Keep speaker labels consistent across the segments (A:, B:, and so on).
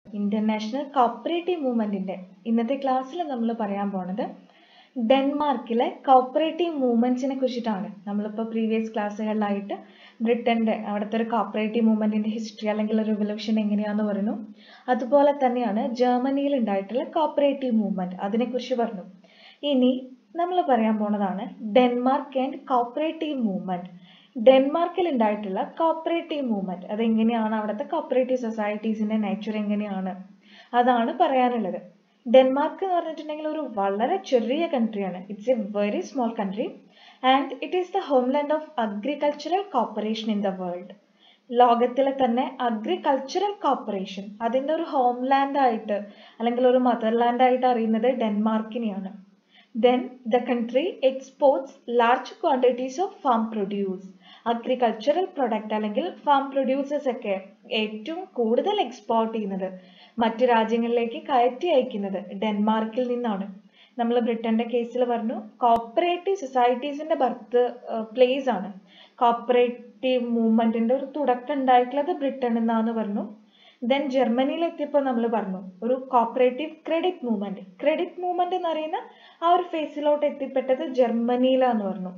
A: International cooperative മൂവ്മെന്റിന്റെ ഇന്നത്തെ ക്ലാസ്സിൽ നമ്മൾ പറയാൻ പോണത് ഡെൻമാർക്കിലെ കോപ്പറേറ്റീവ് മൂവ്മെന്റ്സിനെ കുറിച്ചിട്ടാണ് നമ്മളിപ്പോൾ പ്രീവിയസ് ക്ലാസ്സുകളിലായിട്ട് ബ്രിട്ടന്റെ അവിടുത്തെ ഒരു കോപ്പറേറ്റീവ് മൂവ്മെന്റിന്റെ ഹിസ്റ്ററി അല്ലെങ്കിൽ റിവല്യൂഷൻ എങ്ങനെയാന്ന് പറഞ്ഞു അതുപോലെ തന്നെയാണ് ജർമ്മനിയിൽ ഉണ്ടായിട്ടുള്ള കോപ്പറേറ്റീവ് മൂവ്മെന്റ് അതിനെക്കുറിച്ച് പറഞ്ഞു ഇനി നമ്മൾ പറയാൻ പോണതാണ് ഡെൻമാർക്ക് ആൻഡ് കോപ്പറേറ്റീവ് മൂവ്മെന്റ് ഡെൻമാർക്കിൽ ഉണ്ടായിട്ടുള്ള കോപ്പറേറ്റീവ് മൂവ്മെന്റ് അതെങ്ങനെയാണ് അവിടുത്തെ കോപ്പറേറ്റീവ് സൊസൈറ്റീസിന്റെ നേച്ചർ എങ്ങനെയാണ് അതാണ് പറയാനുള്ളത് ഡെൻമാർക്ക് എന്ന് പറഞ്ഞിട്ടുണ്ടെങ്കിൽ ഒരു വളരെ ചെറിയ കൺട്രിയാണ് it's a very small country and it is the homeland of agricultural cooperation in the world ലോകത്തിലെ തന്നെ അഗ്രികൾച്ചറൽ കോപ്പറേഷൻ അതിൻ്റെ ഒരു ഹോംലാൻഡ് ആയിട്ട് അല്ലെങ്കിൽ ഒരു മദർലാൻഡ് ആയിട്ട് അറിയുന്നത് ഡെൻമാർക്കിനെയാണ് then the country exports large quantities of farm produce agricultural product അല്ലെങ്കിൽ ഫാം പ്രൊഡ്യൂസേഴ്സ് ഒക്കെ ഏറ്റവും കൂടുതൽ എക്സ്പോർട്ട് ചെയ്യുന്നത് മറ്റു രാജ്യങ്ങളിലേക്ക് കയറ്റി അയക്കുന്നത് ഡെൻമാർക്കിൽ നിന്നാണ് നമ്മൾ ബ്രിട്ടന്റെ കേസിൽ പറഞ്ഞു കോപ്പറേറ്റീവ് സൊസൈറ്റീസിന്റെ ബർത്ത് പ്ലേസ് ആണ് കോപ്പറേറ്റീവ് മൂവ്മെന്റിന്റെ ഒരു തുടക്കം ഉണ്ടായിട്ടുള്ളത് ബ്രിട്ടൻ എന്നാന്ന് പറഞ്ഞു ദെൻ ജർമ്മനിയിൽ എത്തിയപ്പോൾ നമ്മൾ പറഞ്ഞു ഒരു cooperative credit movement credit movement എന്ന് പറയുന്ന ആ ഒരു ഫേസിലോട്ട് എത്തിപ്പെട്ടത് ജർമ്മനിയിലാന്ന് പറഞ്ഞു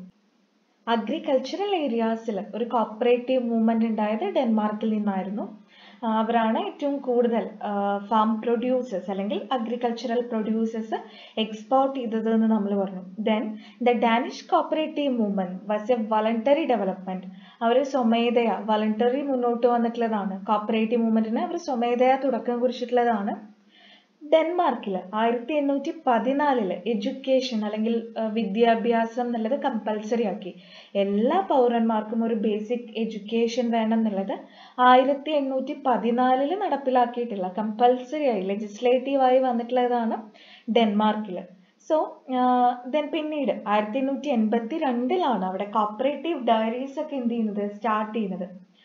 A: അഗ്രികൾച്ചറൽ ഏരിയാസിൽ ഒരു കോപ്പറേറ്റീവ് മൂവ്മെന്റ് ഉണ്ടായത് ഡെൻമാർക്കിൽ നിന്നായിരുന്നു അവരാണ് ഏറ്റവും കൂടുതൽ ഫാം പ്രൊഡ്യൂസേഴ്സ് അല്ലെങ്കിൽ അഗ്രികൾച്ചറൽ പ്രൊഡ്യൂസേഴ്സ് എക്സ്പോർട്ട് ചെയ്തത് എന്ന് നമ്മൾ പറഞ്ഞു then the Danish cooperative movement was a voluntary development അവർ സ്വമേധയ വളണ്ടറി മുന്നോട്ട് വന്നിട്ടുള്ളതാണ് കോപ്പറേറ്റീവ് മൂവ്മെന്റിന് അവർ സ്വമേധയ തുടക്കം കുറിച്ചിട്ടുള്ളതാണ് ഡെൻമാർക്കിൽ ആയിരത്തി എണ്ണൂറ്റി പതിനാലില് എഡ്യൂക്കേഷൻ അല്ലെങ്കിൽ വിദ്യാഭ്യാസം എന്നുള്ളത് കമ്പൽസറി ആക്കി എല്ലാ പൗരന്മാർക്കും ഒരു ബേസിക് എഡ്യൂക്കേഷൻ വേണം എന്നുള്ളത് ആയിരത്തി എണ്ണൂറ്റി പതിനാലില് നടപ്പിലാക്കിയിട്ടുള്ള കമ്പൽസറി ആയി ലെജിസ്ലേറ്റീവ് ആയി വന്നിട്ടുള്ളതാണ് ഡെൻമാർക്കിൽ സോ ദെൻ പിന്നീട് ആയിരത്തി എണ്ണൂറ്റി എൺപത്തി രണ്ടിലാണ് അവിടെ കോപ്പറേറ്റീവ് ഡയറീസ് ഒക്കെ എന്ത് ചെയ്യുന്നത് സ്റ്റാർട്ട് ചെയ്യുന്നത്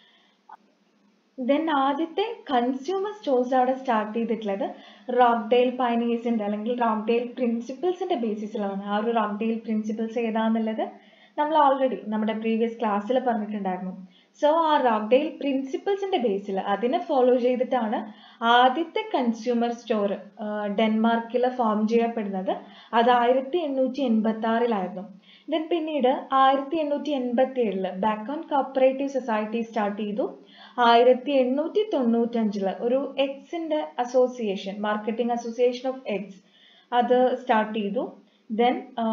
A: ദെൻ ആദ്യത്തെ കൺസ്യൂമർ സ്റ്റോഴ്സ് അവിടെ സ്റ്റാർട്ട് ചെയ്തിട്ടുള്ളത് റോക്ക്ഡെയിൽ പൈനീസിന്റെ അല്ലെങ്കിൽ റോക്ക്ഡെയിൽ പ്രിൻസിപ്പിൾസിന്റെ ബേസിസിലാണ് ആ ഒരു റോക്ക്ഡെയിൽ പ്രിൻസിപ്പിൾസ് ഏതാന്നുള്ളത് നമ്മൾ ഓൾറെഡി നമ്മുടെ പ്രീവിയസ് ക്ലാസ്സിൽ പറഞ്ഞിട്ടുണ്ടായിരുന്നു സോ ആ റോക്ക്ഡെയിൽ പ്രിൻസിപ്പിൾസിന്റെ ബേസിൽ അതിനെ ഫോളോ ചെയ്തിട്ടാണ് ആദ്യത്തെ കൺസ്യൂമർ സ്റ്റോർ ഡെൻമാർക്കിൽ ഫോം ചെയ്യപ്പെടുന്നത് അത് ആയിരത്തി എണ്ണൂറ്റി എൺപത്തി ആറിലായിരുന്നു ദെൻ പിന്നീട് ആയിരത്തി എണ്ണൂറ്റി എൺപത്തി ഏഴില് bacon cooperative society start ചെയ്തു ആയിരത്തി എണ്ണൂറ്റി തൊണ്ണൂറ്റഞ്ചില് ഒരു എഗ്സിന്റെ association marketing association of eggs അത് സ്റ്റാർട്ട് ചെയ്തു ദെൻ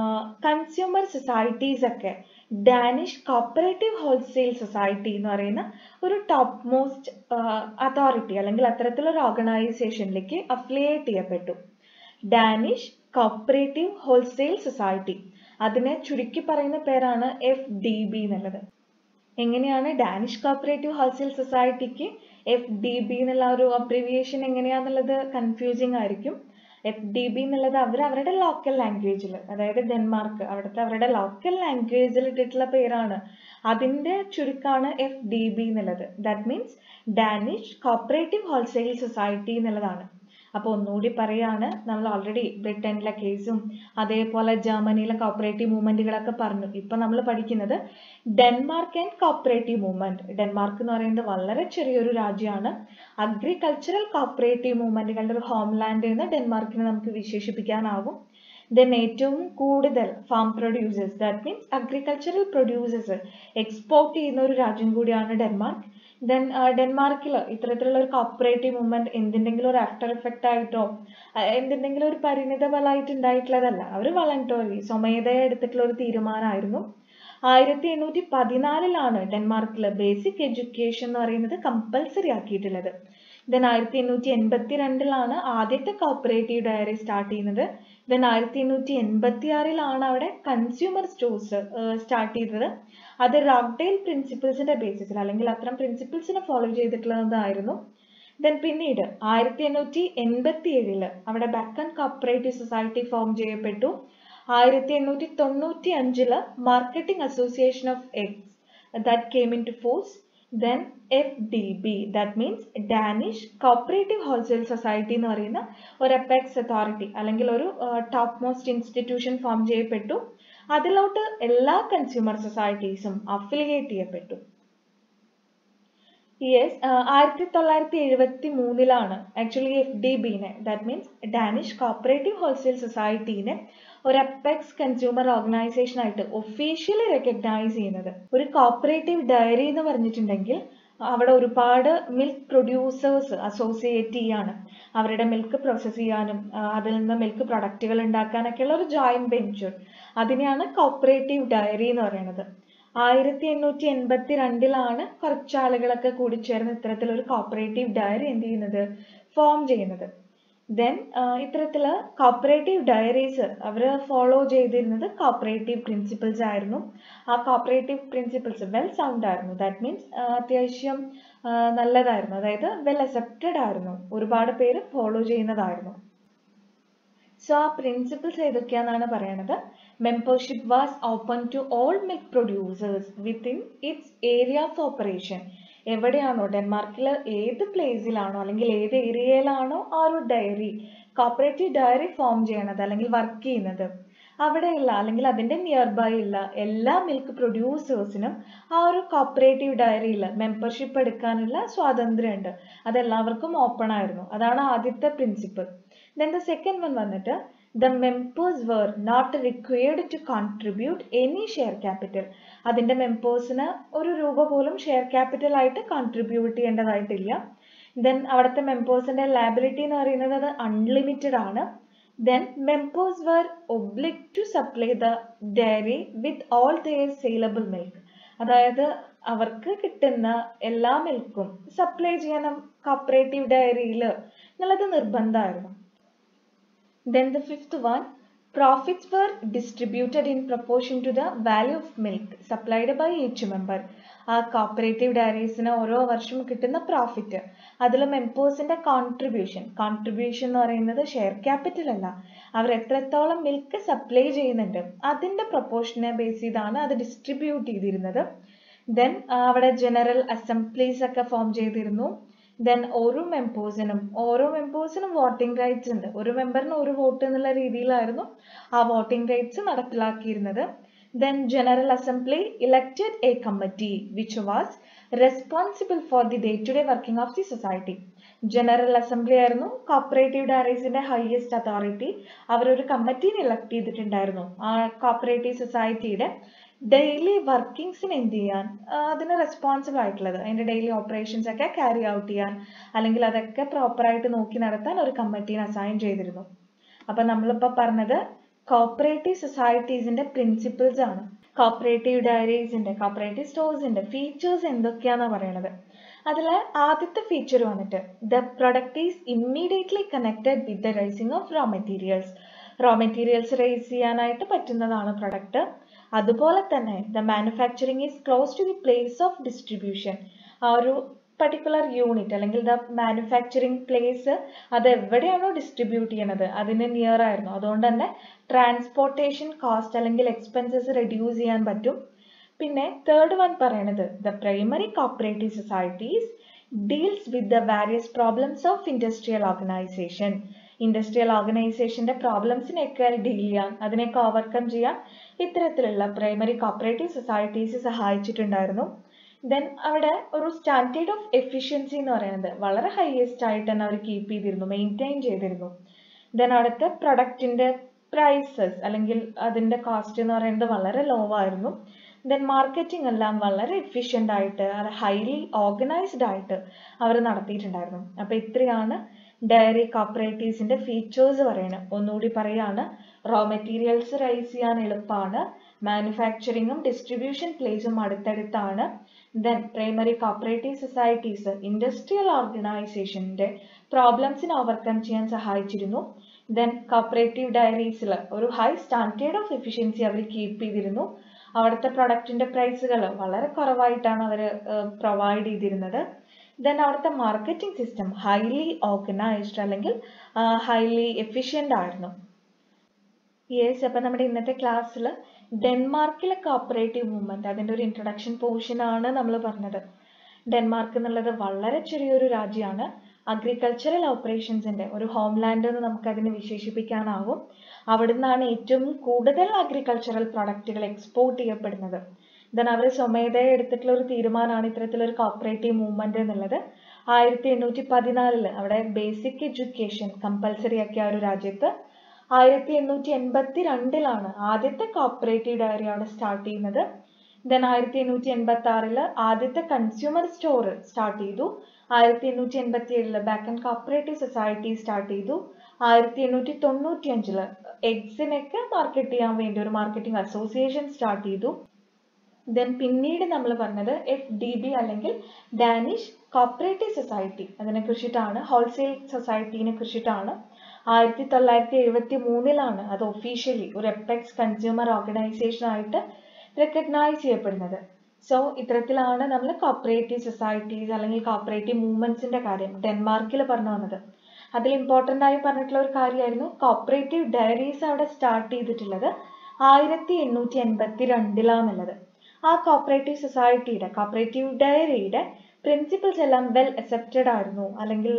A: കൺസ്യൂമർ സൊസൈറ്റീസ് ഒക്കെ ഡാനിഷ് കോപ്പറേറ്റീവ് ഹോൾസെയിൽ സൊസൈറ്റി എന്ന് പറയുന്ന ഒരു ടോപ്പ് മോസ്റ്റ് അതോറിറ്റി അല്ലെങ്കിൽ അത്തരത്തിലൊരു ഓർഗനൈസേഷനിലേക്ക് അഫിലിയേറ്റ് ചെയ്യപ്പെട്ടു ഡാനിഷ് കോപ്പറേറ്റീവ് ഹോൾസെയിൽ സൊസൈറ്റി അതിനെ ചുരുക്കി പറയുന്ന പേരാണ് എഫ് ഡി ബി എന്നുള്ളത് എങ്ങനെയാണ് ഡാനിഷ് കോപ്പറേറ്റീവ് ഹോൾസെയിൽ സൊസൈറ്റിക്ക് എഫ് ഡി ബി എന്നുള്ള ഒരു അബ്രിവിയേഷൻ എങ്ങനെയാന്നുള്ളത് കൺഫ്യൂസിങ് ആയിരിക്കും എഫ് ഡി ബി എന്നുള്ളത് അവർ അവരുടെ ലോക്കൽ ലാംഗ്വേജിൽ അതായത് ഡെൻമാർക്ക് അവിടുത്തെ അവരുടെ ലോക്കൽ ലാംഗ്വേജിൽ ഇട്ടിട്ടുള്ള പേരാണ് അതിന്റെ ചുരുക്കാണ് എഫ് ഡി ബി എന്നുള്ളത് that means Danish cooperative wholesale society എന്നുള്ളതാണ് അപ്പോൾ ഒന്നുകൂടി പറയാണ് നമ്മൾ ഓൾറെഡി ബ്രിട്ടനിലെ കേസും അതേപോലെ ജർമ്മനിയിലെ കോപ്പറേറ്റീവ് മൂവ്മെന്റുകളൊക്കെ പറഞ്ഞു ഇപ്പൊ നമ്മൾ പഠിക്കുന്നത് Denmark and cooperative movement Denmark എന്ന് പറയുന്നത് വളരെ ചെറിയൊരു രാജ്യമാണ് അഗ്രികൾച്ചറൽ കോപ്പറേറ്റീവ് മൂവ്മെന്റുകളുടെ ഒരു ഹോംലാൻഡ് എന്ന് ഡെൻമാർക്കിനെ നമുക്ക് വിശേഷിപ്പിക്കാനാവും ദെൻ ഏറ്റവും കൂടുതൽ farm producers that means agricultural producers export ചെയ്യുന്ന ഒരു രാജ്യം കൂടിയാണ് ഡെൻമാർക്ക് ദെൻ ഡെൻമാർക്കിൽ ഇത്തരത്തിലുള്ള ഒരു കോപ്പറേറ്റീവ് മൂവ്മെന്റ് എന്തിൻ്റെങ്കിലും ഒരു ആഫ്റ്റർ എഫക്റ്റ് ആയിട്ടോ എന്തിൻ്റെങ്കിലും ഒരു പരിണിത ഫലമായിട്ട് ഉണ്ടായിട്ടുള്ളതല്ല അവർ വളണ്ടറി സ്വമേധയ എടുത്തിട്ടുള്ള ഒരു തീരുമാനമായിരുന്നു ആയിരത്തി എണ്ണൂറ്റി പതിനാലിലാണ് ഡെൻമാർക്കിൽ ബേസിക് എഡ്യൂക്കേഷൻ എന്ന് പറയുന്നത് കമ്പൽസറി ആക്കിയിട്ടുള്ളത് ദെൻ ആയിരത്തി എണ്ണൂറ്റി എൺപത്തി രണ്ടിലാണ് ആദ്യത്തെ കോപ്പറേറ്റീവ് ഡയറി സ്റ്റാർട്ട് ചെയ്യുന്നത് ദെൻ ആയിരത്തി എണ്ണൂറ്റി എൺപത്തി ആറിലാണ് അവിടെ കൺസ്യൂമർ സ്റ്റോഴ്സ് സ്റ്റാർട്ട് ചെയ്തത് അത് റോക്ക്ഡെയിൽ പ്രിൻസിപ്പിൾസിന്റെ ബേസിസിൽ അല്ലെങ്കിൽ അത്തരം പ്രിൻസിപ്പിൾസിനെ ഫോളോ ചെയ്തിട്ടുള്ളതായിരുന്നു ദെൻ പിന്നീട് ആയിരത്തി എണ്ണൂറ്റി എൺപത്തി ഏഴില് അവിടെ ബക്കൺ കോപ്പറേറ്റീവ് സൊസൈറ്റി ഫോം ചെയ്യപ്പെട്ടു ആയിരത്തി എണ്ണൂറ്റി തൊണ്ണൂറ്റി അഞ്ചില് marketing association of eggs that came into force then F D B that means Danish cooperative wholesale society എന്ന് പറയുന്ന ഒരു അപ്പെക്സ് അതോറിറ്റി അല്ലെങ്കിൽ ഒരു ടോപ്പ് മോസ്റ്റ് ഇൻസ്റ്റിറ്റ്യൂഷൻ ഫോം ചെയ്യപ്പെട്ടു അതിലോട്ട് എല്ലാ കൺസ്യൂമർ സൊസൈറ്റീസും അഫിലിയേറ്റ് ചെയ്യപ്പെട്ടു യെസ് ആയിരത്തി തൊള്ളായിരത്തി എഴുപത്തി മൂന്നിലാണ് ആക്ച്വലി എഫ് ഡി ബിനെ that means Danish cooperative wholesale സൊസൈറ്റീനെ ഒരു അപ്പെക്സ് കൺസ്യൂമർ ഓർഗനൈസേഷൻ ആയിട്ട് ഒഫീഷ്യലി റെക്കഗ്നൈസ് ചെയ്യുന്നത് ഒരു കോപ്പറേറ്റീവ് ഡയറി എന്ന് പറഞ്ഞിട്ടുണ്ടെങ്കിൽ അവിടെ ഒരുപാട് മിൽക്ക് പ്രൊഡ്യൂസേഴ്സ് അസോസിയേറ്റ് ചെയ്യാണ് അവരുടെ മിൽക്ക് പ്രോസസ്സ് ചെയ്യാനും അതിൽ നിന്ന് മിൽക്ക് പ്രൊഡക്റ്റുകൾ ഉണ്ടാക്കാനൊക്കെയുള്ള ഒരു ജോയിന്റ് വെഞ്ചർ അതിനെയാണ് കോപ്പറേറ്റീവ് ഡയറി എന്ന് പറയുന്നത് ആയിരത്തി എണ്ണൂറ്റി എൺപത്തി രണ്ടിലാണ് കുറച്ച് ആളുകളൊക്കെ കൂടി ചേർന്ന് ഇത്തരത്തിലൊരു കോപ്പറേറ്റീവ് ഡയറി എന്ത് ചെയ്യുന്നത് ഫോം ചെയ്യുന്നത് ദെൻ ഇത്തരത്തിൽ കോപ്പറേറ്റീവ് ഡയറീസ് അവർ ഫോളോ ചെയ്തിരുന്നത് കോപ്പറേറ്റീവ് പ്രിൻസിപ്പിൾസ് ആയിരുന്നു ആ കോപ്പറേറ്റീവ് പ്രിൻസിപ്പിൾസ് വെൽ സൗണ്ട് ആയിരുന്നു ദാറ്റ് മീൻസ് അത്യാവശ്യം നല്ലതായിരുന്നു അതായത് വെൽ അക്സെപ്റ്റഡ് ആയിരുന്നു ഒരുപാട് പേര് ഫോളോ ചെയ്യുന്നതായിരുന്നു സോ ആ പ്രിൻസിപ്പിൾസ് ഏതൊക്കെയാണെന്നാണ് പറയണത് membership was open to all milk producers within its area of operation എവിടെയാണോ ഡെൻമാർക്കിൽ ഏത് പ്ലേസിലാണോ അല്ലെങ്കിൽ ഏത് ഏരിയയിലാണോ ആ ഒരു ഡയറി കോപ്പറേറ്റീവ് ഡയറി ഫോം ചെയ്യണത് അല്ലെങ്കിൽ വർക്ക് ചെയ്യുന്നത് അവിടെയുള്ള അല്ലെങ്കിൽ അതിൻ്റെ നിയർ ബൈ ഉള്ള എല്ലാ മിൽക്ക് പ്രൊഡ്യൂസേഴ്സിനും ആ ഒരു കോപ്പറേറ്റീവ് ഡയറിയിൽ മെമ്പർഷിപ്പ് എടുക്കാനുള്ള സ്വാതന്ത്ര്യമുണ്ട് അത് എല്ലാവർക്കും ഓപ്പൺ ആയിരുന്നു അതാണ് ആദ്യത്തെ principle then the second one വന്നിട്ട് the members were not required to contribute any share capital അതിൻ്റെ മെമ്പേഴ്സിന് ഒരു രൂപ പോലും ഷെയർ ക്യാപിറ്റൽ ആയിട്ട് കോൺട്രിബ്യൂട്ട് ചെയ്യേണ്ടതായിട്ടില്ല ദെൻ അവിടുത്തെ മെമ്പേഴ്സിൻ്റെ ലാബിലിറ്റി എന്ന് പറയുന്നത് അത് അൺലിമിറ്റഡ് ആണ് then members were obliged to supply the dairy with all their saleable milk അതായത് അവർക്ക് കിട്ടുന്ന എല്ലാ മിൽക്കും സപ്ലൈ ചെയ്യണം കോപ്പറേറ്റീവ് ഡയറിയിൽ എന്നുള്ളത് നിർബന്ധമായിരുന്നു Then the fifth one, profits were distributed in proportion to the value of milk supplied by each member. ആ കോപ്പറേറ്റീവ് ഡയറീസിന് ഓരോ വർഷം കിട്ടുന്ന പ്രോഫിറ്റ് അതിൽ മെമ്പേഴ്സിന്റെ കോൺട്രിബ്യൂഷൻ കോൺട്രിബ്യൂഷൻ എന്ന് പറയുന്നത് ഷെയർ ക്യാപിറ്റൽ അല്ല അവർ എത്രത്തോളം മിൽക്ക് സപ്ലൈ ചെയ്യുന്നുണ്ട് അതിന്റെ പ്രൊപ്പോർഷനെ ബേസ് ചെയ്താണ് അത് ഡിസ്ട്രിബ്യൂട്ട് ചെയ്തിരുന്നത് ദെൻ അവിടെ ജനറൽ അസംബ്ലീസ് ഒക്കെ ഫോം ചെയ്തിരുന്നു ദെൻ ഓരോ മെമ്പേഴ്സിനും ഓരോ മെമ്പേഴ്സിനും വോട്ടിംഗ് റൈറ്റ്സ് ഉണ്ട് ഒരു മെമ്പറിന് ഒരു വോട്ട് എന്നുള്ള രീതിയിലായിരുന്നു ആ വോട്ടിംഗ് റൈറ്റ്സ് നടപ്പിലാക്കിയിരുന്നത് then general assembly elected a committee which was responsible for the day to day working of the society general assembly ആയിരുന്നു കോപ്പറേറ്റീവ് ഡയറീസിന്റെ ഹയസ്റ്റ് അതോറിറ്റി അവരൊരു കമ്മിറ്റീനെ ഇലക്ട് ചെയ്തിട്ടുണ്ടായിരുന്നു ആ കോപ്പറേറ്റീവ് സൊസൈറ്റിയുടെ ഡെയിലി വർക്കിംഗ്സിന് എന്ത് ചെയ്യാൻ അതിന് റെസ്പോൺസിബിൾ ആയിട്ടുള്ളത് അതിന്റെ ഡെയിലി ഓപ്പറേഷൻസ് ഒക്കെ ക്യാരി ഔട്ട് ചെയ്യാൻ അല്ലെങ്കിൽ അതൊക്കെ പ്രോപ്പറായിട്ട് നോക്കി നടത്താൻ ഒരു കമ്മിറ്റീനെ അസൈൻ ചെയ്തിരുന്നു അപ്പൊ നമ്മളിപ്പോ പറഞ്ഞത് കോപ്പറേറ്റീവ് സൊസൈറ്റീസിന്റെ പ്രിൻസിപ്പിൾസ് ആണ് കോപ്പറേറ്റീവ് ഡയറീസിന്റെ കോപ്പറേറ്റീവ് സ്റ്റോഴ്സിന്റെ ഫീച്ചേഴ്സ് എന്തൊക്കെയാണെന്നാ പറയണത് അതിൽ ആദ്യത്തെ ഫീച്ചർ വന്നിട്ട് the product is immediately connected with the raising of raw materials raw materials raise ചെയ്യാനായിട്ട് പറ്റുന്നതാണ് പ്രൊഡക്റ്റ് അതുപോലെ തന്നെ the manufacturing is close to the place of distribution ആ ഒരു പർട്ടിക്കുലർ യൂണിറ്റ് അല്ലെങ്കിൽ ദ മാനുഫാക്ചറിങ് പ്ലേസ് അത് എവിടെയാണോ ഡിസ്ട്രിബ്യൂട്ട് ചെയ്യണത് അതിന് നിയർ ആയിരുന്നു അതുകൊണ്ട് തന്നെ ട്രാൻസ്പോർട്ടേഷൻ കോസ്റ്റ് അല്ലെങ്കിൽ എക്സ്പെൻസസ് റെഡ്യൂസ് ചെയ്യാൻ പറ്റും പിന്നെ തേർഡ് വൺ പറയണത് the primary cooperative societies deals with the various problems of industrial organisation industrial ഓർഗനൈസേഷന്റെ പ്രോബ്ലംസിനെയൊക്കെ ഡീൽ ചെയ്യാൻ അതിനെയൊക്കെ ഓവർകം ചെയ്യാൻ ഇത്തരത്തിലുള്ള പ്രൈമറി കോപ്പറേറ്റീവ് സൊസൈറ്റീസ് സഹായിച്ചിട്ടുണ്ടായിരുന്നു ദെൻ അവിടെ ഒരു സ്റ്റാൻഡേർഡ് ഓഫ് എഫിഷ്യൻസി എന്ന് പറയുന്നത് വളരെ ഹയസ്റ്റ് ആയിട്ട് തന്നെ അവർ കീപ്പ് ചെയ്തിരുന്നു മെയിൻറ്റെയിൻ ചെയ്തിരുന്നു ദെൻ അവിടുത്തെ പ്രൊഡക്റ്റിന്റെ പ്രൈസസ് അല്ലെങ്കിൽ അതിന്റെ കോസ്റ്റ് എന്ന് പറയുന്നത് വളരെ ലോ ആയിരുന്നു ദെൻ മാർക്കറ്റിംഗ് എല്ലാം വളരെ എഫിഷ്യൻ്റ് ആയിട്ട് അത് ഹൈലി ഓർഗനൈസ്ഡ് ആയിട്ട് അവർ നടത്തിയിട്ടുണ്ടായിരുന്നു അപ്പോൾ ഇത്രയാണ് ഡയറി കോപ്പറേറ്റീവ്സിന്റെ ഫീച്ചേഴ്സ് പറയുന്നത് ഒന്നുകൂടി പറയാണ് റോ മെറ്റീരിയൽസ് റൈസ് ചെയ്യാൻ എളുപ്പമാണ് മാനുഫാക്ചറിങ്ങും ഡിസ്ട്രിബ്യൂഷൻ പ്ലേസും അടുത്തടുത്താണ് then primary cooperative societies industrial ഓർഗനൈസേഷന്റെ പ്രോബ്ലംസിനെ ഓവർകം ചെയ്യാൻ സഹായിച്ചിരുന്നു ദെൻ കോപ്പറേറ്റീവ് ഡയറീസിൽ ഒരു ഹൈ സ്റ്റാൻഡേർഡ് ഓഫ് എഫിഷ്യൻസി അവർ കീപ്പ് ചെയ്തിരുന്നു അവിടുത്തെ പ്രൊഡക്റ്റിന്റെ പ്രൈസുകൾ വളരെ കുറവായിട്ടാണ് അവർ പ്രൊവൈഡ് ചെയ്തിരുന്നത് ദെൻ അവിടുത്തെ മാർക്കറ്റിംഗ് സിസ്റ്റം ഹൈലി ഓർഗനൈസ്ഡ് അല്ലെങ്കിൽ ഹൈലി എഫിഷ്യൻ്റ് ആയിരുന്നു യെസ് അപ്പം നമ്മുടെ ഇന്നത്തെ ക്ലാസ്സിൽ ഡെൻമാർക്കിലെ കോപ്പറേറ്റീവ് മൂവ്മെന്റ് അതിൻ്റെ ഒരു ഇൻട്രൊഡക്ഷൻ പോർഷൻ ആണ് നമ്മൾ പറഞ്ഞത് ഡെൻമാർക്ക് എന്നുള്ളത് വളരെ ചെറിയൊരു രാജ്യമാണ് അഗ്രികൾച്ചറൽ ഓപ്പറേഷൻസിന്റെ ഒരു ഹോംലാൻഡ് എന്ന് നമുക്ക് അതിനെ വിശേഷിപ്പിക്കാനാവും അവിടെ നിന്നാണ് ഏറ്റവും കൂടുതൽ അഗ്രികൾച്ചറൽ പ്രൊഡക്റ്റുകൾ എക്സ്പോർട്ട് ചെയ്യപ്പെടുന്നത് ദെൻ അവർ സ്വമേധയെ എടുത്തിട്ടുള്ള ഒരു തീരുമാനമാണ് ഇത്തരത്തിലൊരു കോപ്പറേറ്റീവ് മൂവ്മെന്റ് എന്നുള്ളത് ആയിരത്തി എണ്ണൂറ്റി പതിനാലില് അവിടെ ബേസിക് എഡ്യൂക്കേഷൻ കമ്പൽസറി ആക്കിയ ആ ഒരു രാജ്യത്ത് ആയിരത്തി എണ്ണൂറ്റി എൺപത്തി രണ്ടിലാണ് ആദ്യത്തെ കോപ്പറേറ്റീവ് ഡയറി അവിടെ സ്റ്റാർട്ട് ചെയ്യുന്നത് ദെൻ ആയിരത്തി എണ്ണൂറ്റി എൺപത്തി ആറില് ആദ്യത്തെ കൺസ്യൂമർ സ്റ്റോർ സ്റ്റാർട്ട് ചെയ്തു ആയിരത്തി എണ്ണൂറ്റി എൺപത്തി ഏഴില് bacon cooperative society start ചെയ്തു ആയിരത്തി എണ്ണൂറ്റി തൊണ്ണൂറ്റി അഞ്ചില് എഗ്സിനൊക്കെ മാർക്കറ്റ് ചെയ്യാൻ വേണ്ടി ഒരു മാർക്കറ്റിംഗ് അസോസിയേഷൻ സ്റ്റാർട്ട് ചെയ്തു ദെൻ പിന്നീട് നമ്മൾ പറഞ്ഞത് എഫ് ഡി ബി അല്ലെങ്കിൽ ഡാനിഷ് കോപ്പറേറ്റീവ് സൊസൈറ്റി അതിനെ കുറിച്ചിട്ടാണ് ഹോൾസെയിൽ സൊസൈറ്റീനെ കുറിച്ചിട്ടാണ് ആയിരത്തി തൊള്ളായിരത്തി എഴുപത്തി മൂന്നിലാണ് അത് ഒഫീഷ്യലി ഒരു എപ്പെക്സ് കൺസ്യൂമർ ഓർഗനൈസേഷൻ ആയിട്ട് റെക്കഗ്നൈസ് ചെയ്യപ്പെടുന്നത് സോ ഇത്തരത്തിലാണ് നമ്മൾ കോപ്പറേറ്റീവ് സൊസൈറ്റീസ് അല്ലെങ്കിൽ കോപ്പറേറ്റീവ് മൂവ്മെന്റ്സിന്റെ കാര്യം ഡെൻമാർക്കിൽ പറഞ്ഞു വന്നത് അതിൽ ഇമ്പോർട്ടൻ്റ് ആയി പറഞ്ഞിട്ടുള്ള ഒരു കാര്യമായിരുന്നു കോപ്പറേറ്റീവ് ഡയറീസ് അവിടെ സ്റ്റാർട്ട് ചെയ്തിട്ടുള്ളത് ആയിരത്തി എണ്ണൂറ്റി എൺപത്തി രണ്ടിലാന്നുള്ളത് ആ കോപ്പറേറ്റീവ് സൊസൈറ്റിയുടെ കോപ്പറേറ്റീവ് ഡയറിയുടെ പ്രിൻസിപ്പിൾസ് എല്ലാം വെൽ അക്സെപ്റ്റഡ് ആയിരുന്നു അല്ലെങ്കിൽ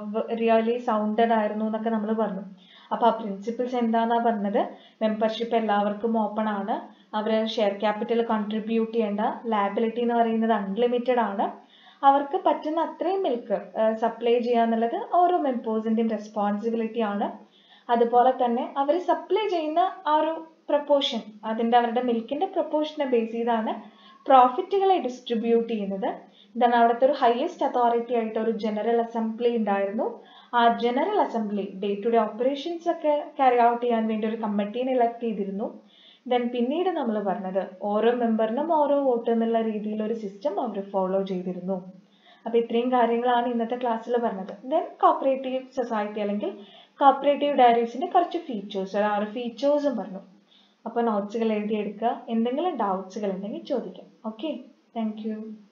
A: റിയലി സൗണ്ടഡ് ആയിരുന്നു എന്നൊക്കെ നമ്മൾ പറഞ്ഞു അപ്പൊ ആ പ്രിൻസിപ്പിൾസ് എന്താന്നാ പറഞ്ഞത് മെമ്പർഷിപ്പ് എല്ലാവർക്കും ഓപ്പൺ ആണ് അവർ ഷെയർ ക്യാപിറ്റൽ കൺട്രിബ്യൂട്ട് ചെയ്യേണ്ട ലാബിലിറ്റി എന്ന് പറയുന്നത് അൺലിമിറ്റഡ് ആണ് അവർക്ക് പറ്റുന്ന അത്രയും മിൽക്ക് സപ്ലൈ ചെയ്യുക എന്നുള്ളത് ഓരോ മെമ്പേഴ്സിന്റെയും റെസ്പോൺസിബിലിറ്റി ആണ് അതുപോലെ തന്നെ അവർ സപ്ലൈ ചെയ്യുന്ന ആ ഒരു പ്രപ്പോർഷൻ അതിന്റെ അവരുടെ മിൽക്കിന്റെ പ്രപ്പോർഷനെ ബേസ് ചെയ്താണ് പ്രോഫിറ്റുകളെ ഡിസ്ട്രിബ്യൂട്ട് ചെയ്യുന്നത് ദെൻ അവിടുത്തെ ഒരു ഹയസ്റ്റ് അതോറിറ്റി ആയിട്ട് ഒരു ജനറൽ അസംബ്ലി ഉണ്ടായിരുന്നു ആ general assembly day to day operations ഒക്കെ ക്യാരി ഔട്ട് ചെയ്യാൻ വേണ്ടി ഒരു കമ്മിറ്റീനെ ഇലക്ട് ചെയ്തിരുന്നു ദെൻ പിന്നീട് നമ്മൾ പറഞ്ഞത് ഓരോ മെമ്പറിനും ഓരോ വോട്ട് എന്നുള്ള രീതിയിൽ ഒരു സിസ്റ്റം അവർ ഫോളോ ചെയ്തിരുന്നു അപ്പൊ ഇത്രയും കാര്യങ്ങളാണ് ഇന്നത്തെ ക്ലാസ്സിൽ പറഞ്ഞത് ദെൻ കോപ്പറേറ്റീവ് സൊസൈറ്റി അല്ലെങ്കിൽ കോപ്പറേറ്റീവ് ഡയറീസിന്റെ കുറച്ച് ഫീച്ചേഴ്സ് ഒരു ആറ് ഫീച്ചേഴ്സും പറഞ്ഞു അപ്പോൾ നോട്ട്സുകൾ എഴുതിയെടുക്കുക എന്തെങ്കിലും ഡൗട്ട്സുകൾ ഉണ്ടെങ്കിൽ ചോദിക്കാം ഓക്കെ താങ്ക് യു